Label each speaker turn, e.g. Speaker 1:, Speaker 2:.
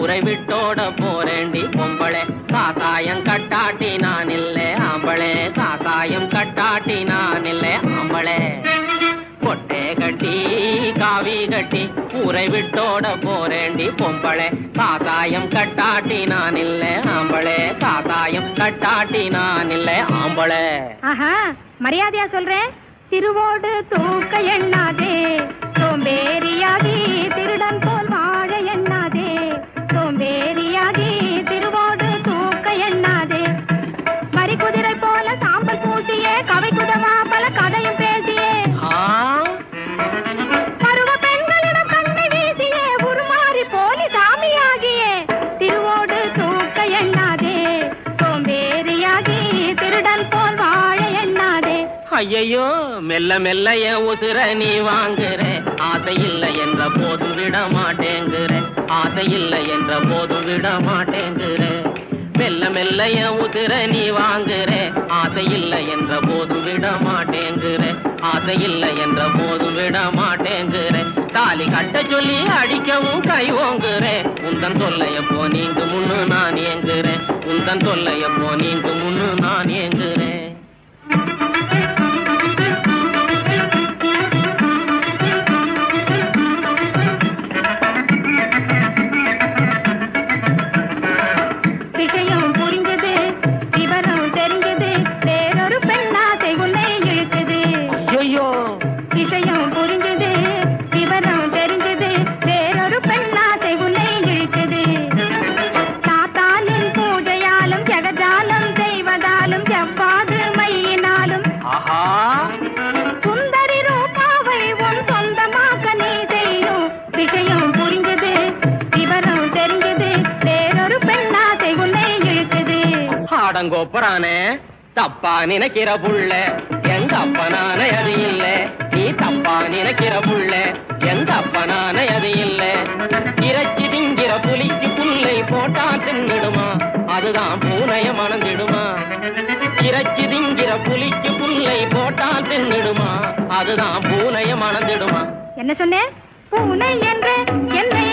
Speaker 1: ஊரை விட்டோட போறேண்டி பொம்பளே காசாயம் கட்டாட்டி நான் இல்லை ஆம்பளே காசாயம் கட்டாட்டி நான் இல்லை ஆம்பளே பொட்டே கட்டி காவி கட்டி ஊரை விட்டோட போறேண்டி பொம்பளே காசாயம் கட்டாட்டி நான் இல்லை ஆம்பளே காசாயம் கட்டாட்டி நான் இல்லை ஆம்பளே
Speaker 2: ஆஹா மரியாதையா சொல்றேன் திருவோடு தூக்க எண்ணாதே சோம்பேறியாகி திருடன் போல் வாழ எண்ணாதே சோம்பேறியாகி திருவோடு தூக்க எண்ணாதே மறி குதிரை போல சாம்பல் பூசியே கவை குதமா பல கதையும் பேசியே
Speaker 1: ஆ
Speaker 2: பருவ பெண்களிடம் கண்ணை வீசியே உருமாறி போலி சாமியாகியே திருவோடு தூக்க எண்ணாதே சோம்பேறியாகி திருடன் போல் வாழ எண்ணாதே
Speaker 1: ஐயையோ மெல்ல மெல்ல என் உசுர நீ வாங்குற ஆசை இல்லை என்ற போது விட மாட்டேங்குற ஆசை இல்லை என்ற போது விட மாட்டேங்குற மெல்ல மெல்ல என் உசுர நீ வாங்குற ஆசை இல்லை என்ற போது விட மாட்டேங்குற ஆசை இல்லை என்ற போது விட மாட்டேங்குற தாலி கட்ட சொல்லி அடிக்கவும் கை ஓங்குற உந்தன் தொல்லையப்போ நீங்க முன்னு நான் ஏங்குறேன் உந்தன் தொல்லையப்போ நீங்க முன்னு நான் ஏங்குறேன்
Speaker 2: விஷயம் புரிஞ்சது விவரம் தெரிஞ்சது வேறொரு பெண்ணாசை உன்னை இழுக்குது
Speaker 1: ஐயோ
Speaker 2: விஷயம் புரிஞ்சது விவரம் தெரிஞ்சது வேறொரு பெண்ணாசை உன்னை இழுக்குது சாத்தானின் பூஜையாலும் ஜெகஜாலம் செய்வதாலும் செவ்வாது மையினாலும்
Speaker 1: ஆஹா
Speaker 2: சுந்தரி ரூபாவை உன் சொந்தமாக்க நீ செய்யும் விஷயம் புரிஞ்சது விவரம் தெரிஞ்சது வேறொரு பெண்ணாசை உன்னை இழுக்குது
Speaker 1: ஆடங்கோப்பரானே தப்பா நினைக்கிற புள்ள எங்க அப்பனானே அது இல்ல நீ தப்பா நினைக்கிற புள்ள எங்க அப்பனானே அது இல்ல இறைச்சி திங்கிற புலிக்கு புல்லை போட்டா தின்னிடுமா அதுதான் பூனைய மணந்திடுமா இறைச்சி திங்கிற புலிக்கு புல்லை போட்டா தின்னிடுமா அதுதான் பூனைய மணந்திடுமா
Speaker 2: என்ன சொன்னேன் பூனை என்று என்னை